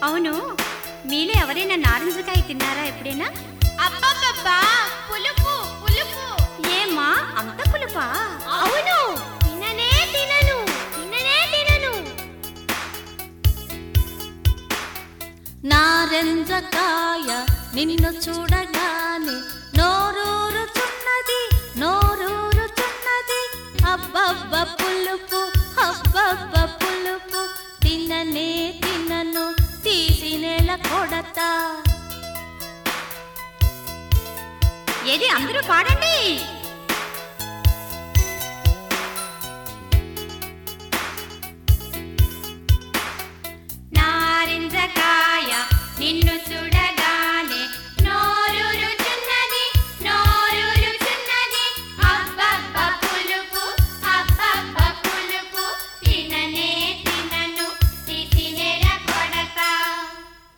అవును మీలో ఎవరైనా నారింజకాయ తిన్నారా ఎప్పుడైనా అబ్బబ్బబ్బా పులుపు పులుపు ఏమా అంత పులుపా అవును తిననే తినను తిననే తినను నారెంజకాయ నిన్ను చూడగానే నోరూరుచున్నది నోరూరుచున్నది అబ్బబ్బ పులుపు అబ్బబ్బ పులుపు తిననే తినను తీసి నెల కొడతా ఏది అందరూ పాడండి నారింజకాయ నిన్ను చూడ